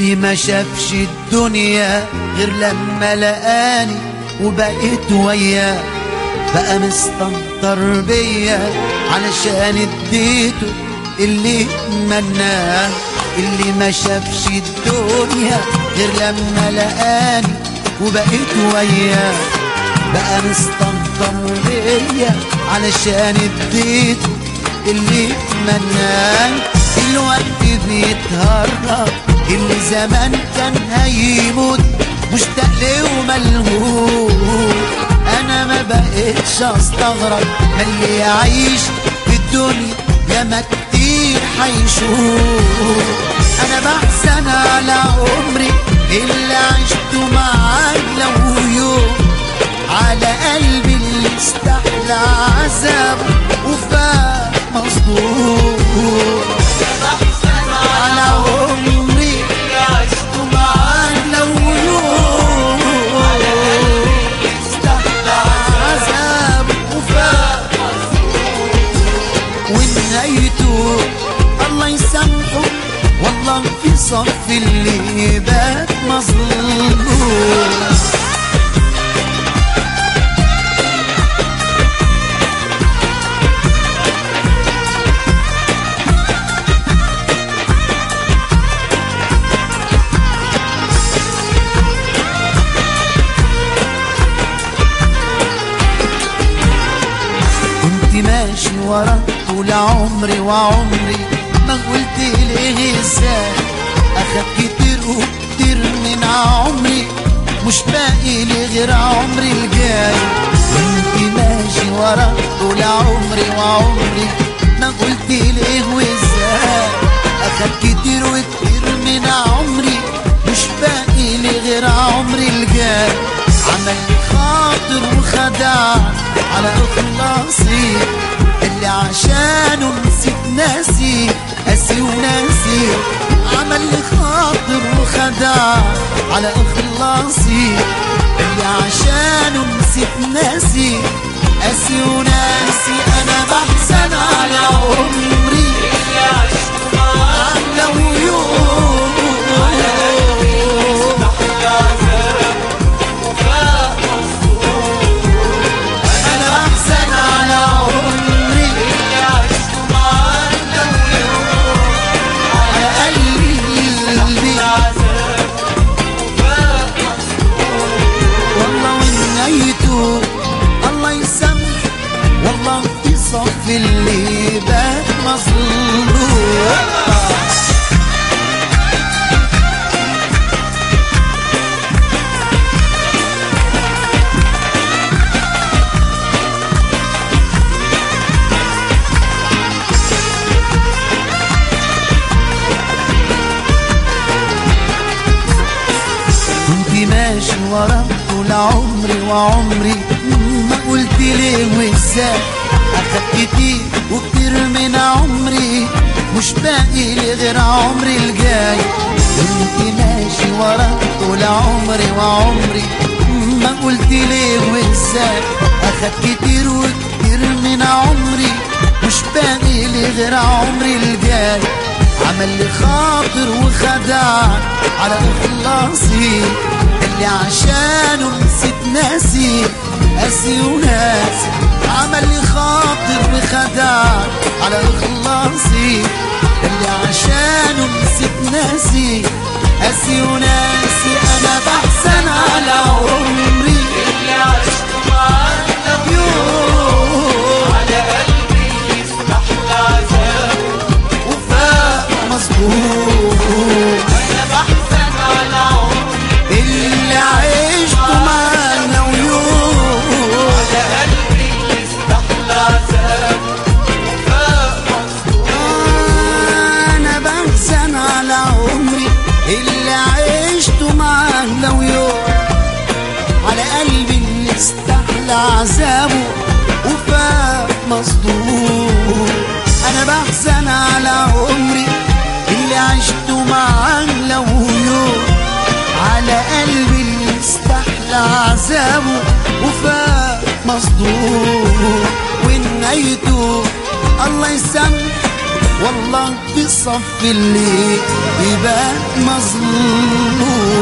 اللي ما شافش الدنيا غير لما لقاني وبقيت وياه بقى مستنطر بيا علشان اديته اللي مناه اللي ما شافش الدنيا غير لما لقاني وبقيت وياه بقى مستنطر بيا علشان اديته اللي مناه الوقت بيتهرب اللي زمان كان هيموت مشتاق ليه وملهوف انا ما بقتش استغرب ما اللي يعيش في الدنيا ياما كتير حيشوف انا بحزن على عمري اللي عشته معاك لو يوم على قلبي اللي استحلى عذاب وفاق مصدوم على عمري عشته معاك لو يوم استحلى عذاب وفاق ونهايته الله يسامحه والله في صف اللي بات مظلوم كنت ماشي ورا طول عمري وعمري ما قلت ليه ازاي اخد كتير وكتير من عمري مش باقي لي غير عمري الجاي كنت ماشي ورا طول عمري وعمري ما قلت ليه وازاي اخد كتير وكتير من عمري مش باقي لي غير عمري الجاي عمل لي خاطر وخدع على اخلاصي اللي عشانه نسيت ناسي قاسي وناسي عمل لي خاطر وخدع على اخلاصي اللي عشانه نسيت ناسي قاسي وناسي انا بحزن على عمري لو يوم انا بحزن على عمري على قلبي والله ونيته الله يسامح والله في صف اللي بات مظلوم كنت ماشي ورا طول عمري وعمري ما قلت ليه وازاي اخد كتير وكتير من عمري مش باقي لي غير عمري الجاي كنت ماشي ورا طول عمري وعمري ما قلت ليه وازاي اخد كتير وكتير من عمري مش باقي لي غير عمري الجاي عمل لي خاطر وخدع على اخلاصي اللي عشانه نسيت ناسي قاسي وناسي عمل لي خاطر وخدع على اخلاصي اللي عشانه نسيت ناسي قاسي وناسي انا بحزن على عمري اللي عشت معاك يوم على قلبي استحلى عذاب وفاق مظبوط انا بحزن على عمري اللي عشته معانا ويوم على قلبي استحلى عذاب وفاق مظبوط انا بحزن على عمري اللي عشته معانا ويوم على قلبي اللي استحلى عذابه وفاق مصدوم انا بحزن على عمري اللي عشته معاه لو يوم على قلبي اللي استحلى عذابه وفاق مصدوم ونيته الله يسامح والله في صف اللي يبقى مظلوم